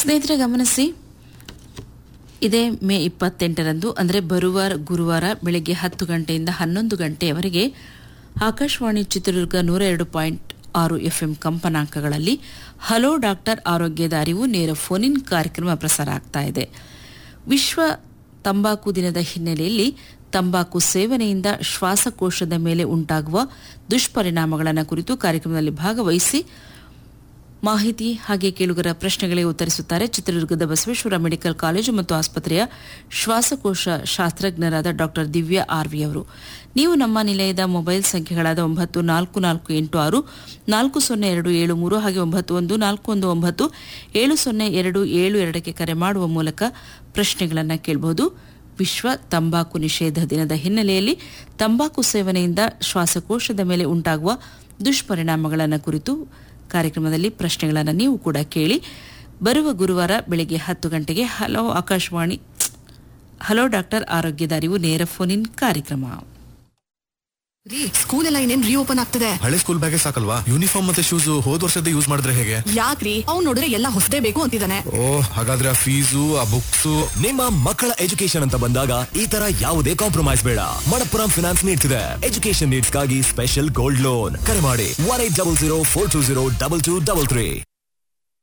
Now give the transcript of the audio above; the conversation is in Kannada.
ಸ್ನೇಹಿತರೆ ಗಮನಿಸಿ ಇದೇ ಮೇ ಇಪ್ಪತ್ತೆಂಟರಂದು ಅಂದರೆ ಬರುವ ಗುರುವಾರ ಬೆಳಗ್ಗೆ ಹತ್ತು ಗಂಟೆಯಿಂದ ಹನ್ನೊಂದು ಗಂಟೆಯವರೆಗೆ ಆಕಾಶವಾಣಿ ಚಿತ್ರದುರ್ಗ ನೂರ ಎರಡು ಪಾಯಿಂಟ್ ಆರು ಎಫ್ಎಂ ಕಂಪನಾಂಕಗಳಲ್ಲಿ ಹಲೋ ಡಾಕ್ಟರ್ ಆರೋಗ್ಯದ ಅರಿವು ನೇರ ಫೋನ್ ಇನ್ ಕಾರ್ಯಕ್ರಮ ಪ್ರಸಾರ ಆಗ್ತಾ ಇದೆ ವಿಶ್ವ ತಂಬಾಕು ದಿನದ ಹಿನ್ನೆಲೆಯಲ್ಲಿ ತಂಬಾಕು ಸೇವನೆಯಿಂದ ಶ್ವಾಸಕೋಶದ ಮೇಲೆ ಉಂಟಾಗುವ ದುಷ್ಪರಿಣಾಮಗಳನ್ನು ಕುರಿತು ಕಾರ್ಯಕ್ರಮದಲ್ಲಿ ಭಾಗವಹಿಸಿ ಮಾಹಿತಿ ಹಾಗೆ ಕೇಳುಗರ ಪ್ರಶ್ನೆಗಳಿಗೆ ಉತ್ತರಿಸುತ್ತಾರೆ ಚಿತ್ರದುರ್ಗದ ಬಸವೇಶ್ವರ ಮೆಡಿಕಲ್ ಕಾಲೇಜು ಮತ್ತು ಆಸ್ಪತ್ರೆಯ ಶ್ವಾಸಕೋಶ ಶಾಸ್ತ್ರಜ್ಞರಾದ ಡಾಕ್ಟರ್ ದಿವ್ಯಾ ಆರ್ವಿ ಅವರು ನೀವು ನಮ್ಮ ನಿಲಯದ ಮೊಬೈಲ್ ಸಂಖ್ಯೆಗಳಾದ ಒಂಬತ್ತು ನಾಲ್ಕು ನಾಲ್ಕು ಎಂಟು ಆರು ನಾಲ್ಕು ಸೊನ್ನೆ ಎರಡು ಏಳು ಮೂರು ಹಾಗೆ ಒಂಬತ್ತು ಒಂದು ನಾಲ್ಕು ಒಂದು ಒಂಬತ್ತು ಏಳು ಸೊನ್ನೆ ಎರಡು ಏಳು ಎರಡಕ್ಕೆ ಕರೆ ಮಾಡುವ ಮೂಲಕ ಪ್ರಶ್ನೆಗಳನ್ನು ಕೇಳಬಹುದು ವಿಶ್ವ ತಂಬಾಕು ನಿಷೇಧ ದಿನದ ಹಿನ್ನೆಲೆಯಲ್ಲಿ ತಂಬಾಕು ಸೇವನೆಯಿಂದ ಶ್ವಾಸಕೋಶದ ಮೇಲೆ ಉಂಟಾಗುವ ದುಷ್ಪರಿಣಾಮಗಳನ್ನು ಕುರಿತು ಕಾರ್ಯಕ್ರಮದಲ್ಲಿ ಪ್ರಶ್ನೆಗಳನ್ನು ನೀವು ಕೂಡ ಕೇಳಿ ಬರುವ ಗುರುವಾರ ಬೆಳಗ್ಗೆ ಹತ್ತು ಗಂಟೆಗೆ ಹಲೋ ಆಕಾಶವಾಣಿ ಹಲೋ ಡಾಕ್ಟರ್ ಆರೋಗ್ಯದ ಅರಿವು ನೇರ ಫೋನ್ ಇನ್ ಕಾರ್ಯಕ್ರಮ ರೀ ಸ್ಕೂಲ್ ಎಲ್ಲ ಇನ್ನೇನ್ ರೀಓಪನ್ ಆಗ್ತದೆ ಹಳೆ ಸ್ಕೂಲ್ ಬ್ಯಾಗೆ ಸಾಕಲ್ವಾ ಯೂನಿಫಾರ್ಮ್ ಮತ್ತೆ ಶೂಸ್ ಹೋದ್ ವರ್ಷದ ಯೂಸ್ ಮಾಡಿದ್ರೆ ಹೇಗೆ ಯಾಕ್ರಿ ಅವ್ನ್ ನೋಡಿದ್ರೆ ಎಲ್ಲ ಹೊಸದೇ ಬೇಕು ಅಂತಿದ್ದಾನೆ ಓ ಹಾಗಾದ್ರೆ ಆ ಫೀಸು ಆ ಬುಕ್ಸ್ ನಿಮ್ಮ ಮಕ್ಕಳ ಎಜುಕೇಶನ್ ಅಂತ ಬಂದಾಗ ಈ ತರ ಯಾವುದೇ ಕಾಂಪ್ರಮೈಸ್ ಬೇಡ ಮಣಪ್ಪುರಂ ಫಿನಾನ್ಸ್ ನೀಡ್ತಿದೆ ಎಜುಕೇಶನ್ ನೀಡ್ಸ್ಗಾಗಿ ಸ್ಪೆಷಲ್ ಗೋಲ್ಡ್ ಲೋನ್ ಕರೆ ಮಾಡಿ one eight double zero four two zero double two double three